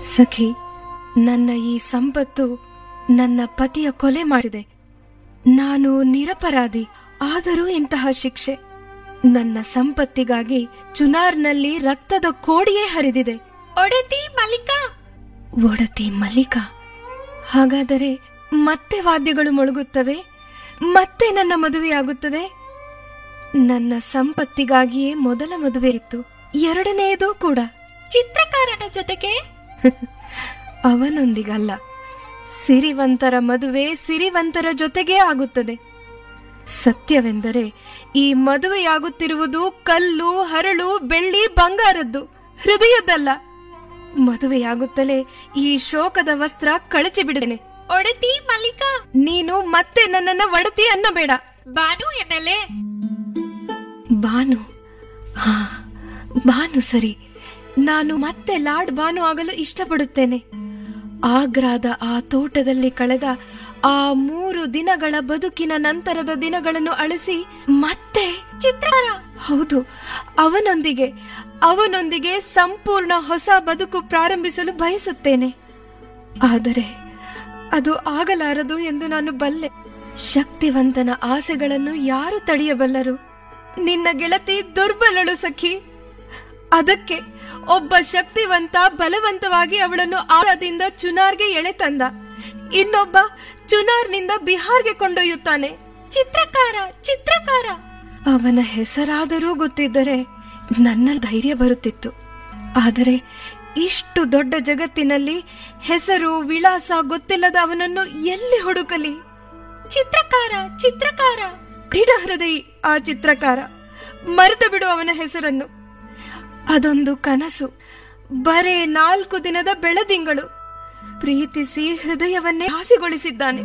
ಸಖಿ ನನ್ನ ಈ ಸಂಪತ್ತು ನನ್ನ ಪತಿಯ ಕೊಲೆ ಮಾಡಿದೆ ನಾನು ನಿರಪರಾಧಿ ಆದರೂ ಇಂತಹ ಶಿಕ್ಷೆ ನನ್ನ ಸಂಪತ್ತಿಗಾಗಿ ಚುನಾರ್ನಲ್ಲಿ ರಕ್ತದ ಕೋಡಿಯೇ ಹರಿದಿದೆ ಒಡತಿ ಮಲ್ಲಿಕಾ ಒಡತಿ ಮಲ್ಲಿಕಾ ಹಾಗಾದರೆ ಮತ್ತೆ ವಾದ್ಯಗಳು ಮೊಳಗುತ್ತವೆ ಮತ್ತೆ ನನ್ನ ಮದುವೆಯಾಗುತ್ತದೆ ನನ್ನ ಸಂಪತ್ತಿಗಾಗಿಯೇ ಮೊದಲ ಮದುವೆ ಇತ್ತು ಎರಡನೆಯದೂ ಕೂಡ ಚಿತ್ರಕಾರನ ಜೊತೆಗೆ ಅವನೊಂದಿಗಲ್ಲ ಸಿರಿವಂತರ ಮದುವೆ ಸಿರಿವಂತರ ಜೊತೆಗೇ ಆಗುತ್ತದೆ ಸತ್ಯವೆಂದರೆ ಈ ಮದುವೆಯಾಗುತ್ತಿರುವುದು ಕಲ್ಲು ಹರಳು ಬೆಳ್ಳಿ ಬಂಗಾರದ್ದು ಹೃದಯದ್ದಲ್ಲ ಮದುವೆಯಾಗುತ್ತಲೇ ಈ ಶೋಕದ ವಸ್ತ್ರ ಕಳಚಿ ಬಿಡುತ್ತೇನೆ ಒಡತಿ ಮಲ್ಲಿಕಾ ನೀನು ಮತ್ತೆ ನನ್ನನ್ನ ಒಡತಿ ಅನ್ನಬೇಡ ಬಾನು ಎನ್ನಲೆ ಬಾನು ಹಾ ಬಾನು ಸರಿ ನಾನು ಮತ್ತೆ ಲಾರ್ಡ್ ಬಾನು ಆಗಲು ಇಷ್ಟಪಡುತ್ತೇನೆ ಆಗ್ರಾದ ಆ ತೋಟದಲ್ಲಿ ಕಳೆದ ಆ ಮೂರು ದಿನಗಳ ಬದುಕಿನ ನಂತರದ ದಿನಗಳನ್ನು ಅಳಿಸಿ ಮತ್ತೆ ಚಿತ್ರಕಾರ ಹೌದು ಅವನೊಂದಿಗೆ ಅವನೊಂದಿಗೆ ಸಂಪೂರ್ಣ ಹೊಸ ಬದುಕು ಪ್ರಾರಂಭಿಸಲು ಬಯಸುತ್ತೇನೆ ಆದರೆ ಅದು ಆಗಲಾರದು ಎಂದು ನಾನು ಬಲ್ಲೆ ಶಕ್ತಿವಂತನ ಆಸೆಗಳನ್ನು ಯಾರು ತಡೆಯಬಲ್ಲರು ನಿನ್ನ ಗೆಳತಿ ದುರ್ಬಲಳು ಸಖಿ ಅದಕ್ಕೆ ಒಬ್ಬ ಶಕ್ತಿವಂತ ಬಲವಂತವಾಗಿ ಅವಳನ್ನು ಆರದಿಂದ ಚುನಾರ್ಗೆ ಎಳೆತಂದ ಇನ್ನೊಬ್ಬ ಚುನಾರ್ನಿಂದ ಬಿಹಾರ್ಗೆ ಕೊಂಡೊಯ್ಯುತ್ತಾನೆ ಚಿತ್ರಕಾರ ಚಿತ್ರಕಾರ ಅವನ ಹೆಸರಾದರೂ ಗೊತ್ತಿದ್ದರೆ ನನ್ನ ಧೈರ್ಯ ಬರುತ್ತಿತ್ತು ಆದರೆ ಇಷ್ಟು ದೊಡ್ಡ ಜಗತ್ತಿನಲ್ಲಿ ಹೆಸರು ವಿಳಾಸ ಗೊತ್ತಿಲ್ಲದ ಅವನನ್ನು ಎಲ್ಲಿ ಹುಡುಕಲಿ ಚಿತ್ರಕಾರ ಚಿತ್ರಕಾರ ಕ್ರೀಡ ಹೃದಯಿ ಆ ಚಿತ್ರಕಾರ ಮರೆತು ಬಿಡು ಅವನ ಹೆಸರನ್ನು ಅದೊಂದು ಕನಸು ಬರೇ ನಾಲ್ಕು ದಿನದ ಬೆಳದಿಂಗಳು ಪ್ರೀತಿಸಿ ಹೃದಯವನ್ನೇ ಹಾಸಿಗೊಳಿಸಿದ್ದಾನೆ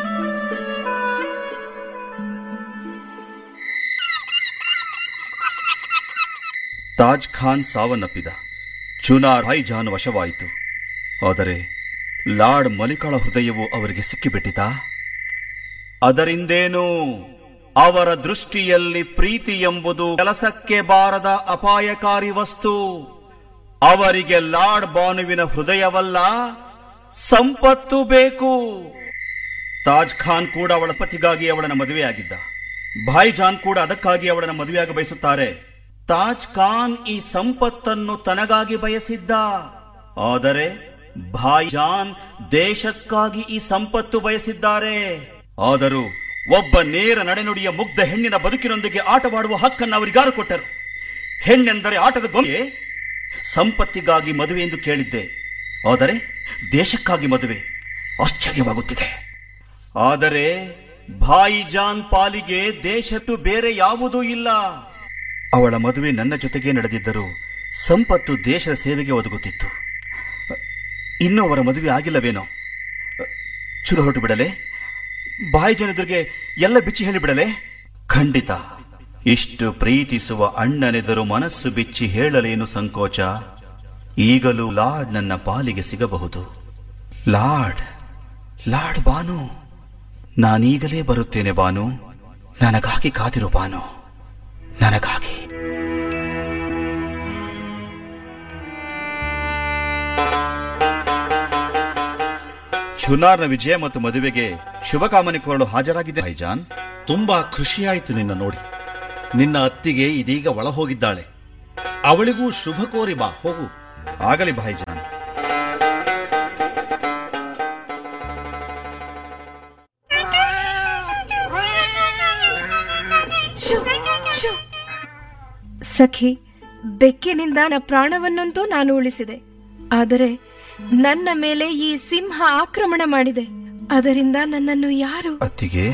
ತಾಜ್ ಖಾನ್ ಸಾವನ್ನಪ್ಪಿದ ಚುನಾರ್ ಭಾಯ್ಜಾನ್ ವಶವಾಯಿತು ಆದರೆ ಲಾರ್ಡ್ ಮಲಿಕಾಳ ಹೃದಯವು ಅವರಿಗೆ ಸಿಕ್ಕಿಬಿಟ್ಟಿತಾ ಅದರಿಂದೇನು ಅವರ ದೃಷ್ಟಿಯಲ್ಲಿ ಪ್ರೀತಿ ಎಂಬುದು ಕೆಲಸಕ್ಕೆ ಬಾರದ ಅಪಾಯಕಾರಿ ವಸ್ತು ಅವರಿಗೆ ಲಾರ್ಡ್ ಬಾನುವಿನ ಹೃದಯವಲ್ಲ ಸಂಪತ್ತು ಬೇಕು ತಾಜ್ ಖಾನ್ ಕೂಡ ಅವಳ ಪತಿಗಾಗಿ ಅವಳನ್ನ ಮದುವೆಯಾಗಿದ್ದ ಭಾಯ್ಜಾನ್ ಕೂಡ ಅದಕ್ಕಾಗಿ ಅವಳನ್ನ ಮದುವೆಯಾಗ ಬಯಸುತ್ತಾರೆ ತಾಜ್ ಖಾನ್ ಈ ಸಂಪತ್ತನ್ನು ತನಗಾಗಿ ಬಯಸಿದ್ದ ಆದರೆ ಭಾಯ್ಜಾನ್ ದೇಶಕ್ಕಾಗಿ ಈ ಸಂಪತ್ತು ಬಯಸಿದ್ದಾರೆ ಆದರೂ ಒಬ್ಬ ನೇರ ನಡೆನುಡಿಯ ಮುಗ್ಧ ಹೆಣ್ಣಿನ ಬದುಕಿನೊಂದಿಗೆ ಆಟವಾಡುವ ಹಕ್ಕನ್ನು ಅವರಿಗಾರು ಕೊಟ್ಟರು ಹೆಣ್ಣೆಂದರೆ ಆಟದ ಗೊಂಬೆ ಸಂಪತ್ತಿಗಾಗಿ ಮದುವೆ ಎಂದು ಕೇಳಿದ್ದೆ ಆದರೆ ದೇಶಕ್ಕಾಗಿ ಮದುವೆ ಆಶ್ಚರ್ಯವಾಗುತ್ತಿದೆ ಆದರೆ ಭಾಯಿಜಾನ್ ಪಾಲಿಗೆ ದೇಶತ್ತು ಬೇರೆ ಯಾವುದೂ ಇಲ್ಲ ಅವಳ ಮದುವೆ ನನ್ನ ಜೊತೆಗೆ ನಡೆದಿದ್ದರೂ ಸಂಪತ್ತು ದೇಶದ ಸೇವೆಗೆ ಒದಗುತ್ತಿತ್ತು ಇನ್ನೂ ಅವರ ಮದುವೆ ಆಗಿಲ್ಲವೇನೋ ಚುರು ಹೊರಟು ಬಿಡಲೆ ಬಾಯಿ ಎದುರಿಗೆ ಎಲ್ಲ ಬಿಚ್ಚಿ ಹೇಳಿಬಿಡಲೆ ಖಂಡಿತ ಇಷ್ಟು ಪ್ರೀತಿಸುವ ಅಣ್ಣನೆದುರು ಮನಸ್ಸು ಬಿಚ್ಚಿ ಹೇಳಲೇನು ಸಂಕೋಚ ಈಗಲೂ ಲಾರ್ಡ್ ನನ್ನ ಪಾಲಿಗೆ ಸಿಗಬಹುದು ಲಾರ್ಡ್ ಲಾರ್ಡ್ ಬಾನು ನಾನೀಗಲೇ ಬರುತ್ತೇನೆ ಬಾನು ನನಗಾಗಿ ಕಾದಿರು ಬಾನು ನನಗಾಗಿ ಚುನಾರ್ನ ವಿಜಯ ಮತ್ತು ಮದುವೆಗೆ ಶುಭಕಾಮನೆ ಕೋರಲು ಹಾಜರಾಗಿದೆ ಭಾಯ್ಜಾನ್ ತುಂಬಾ ಖುಷಿಯಾಯಿತು ನಿನ್ನ ನೋಡಿ ನಿನ್ನ ಅತ್ತಿಗೆ ಇದೀಗ ಒಳ ಹೋಗಿದ್ದಾಳೆ ಅವಳಿಗೂ ಶುಭ ಕೋರಿ ಬಾ ಹೋಗು ಆಗಲಿ ಭಾಯ್ಜಾನ್ ಶು, ಶು. ಸಖಿ ಬೆಕ್ಕಿನಿಂದ ನನ್ನ ಪ್ರಾಣವನ್ನಂತೂ ನಾನು ಉಳಿಸಿದೆ ಆದರೆ ನನ್ನ ಮೇಲೆ ಈ ಸಿಂಹ ಆಕ್ರಮಣ ಮಾಡಿದೆ ಅದರಿಂದ ನನ್ನನ್ನು ಯಾರು ಅತ್ತಿಗೆ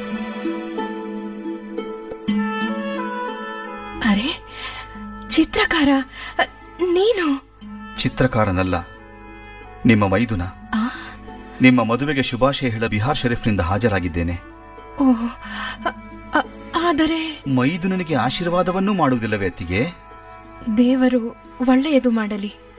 ಅರೆ ಚಿತ್ರಕಾರ ಅ, ನೀನು ಚಿತ್ರಕಾರನಲ್ಲ ನಿಮ್ಮ ಮೈದುನ ಆ, ನಿಮ್ಮ ಮದುವೆಗೆ ಶುಭಾಶಯ ಹೇಳ ಬಿಹಾರ್ ಶರೀಫ್ನಿಂದ ಹಾಜರಾಗಿದ್ದೇನೆ ಓ ಅ- ಅ- ಆದರೆ ಮೈದುನನಿಗೆ ಆಶೀರ್ವಾದವನ್ನೂ ಮಾಡುವುದಿಲ್ಲವೇ ಅತ್ತಿಗೆ ದೇವರು ಒಳ್ಳೆಯದು ಮಾಡಲಿ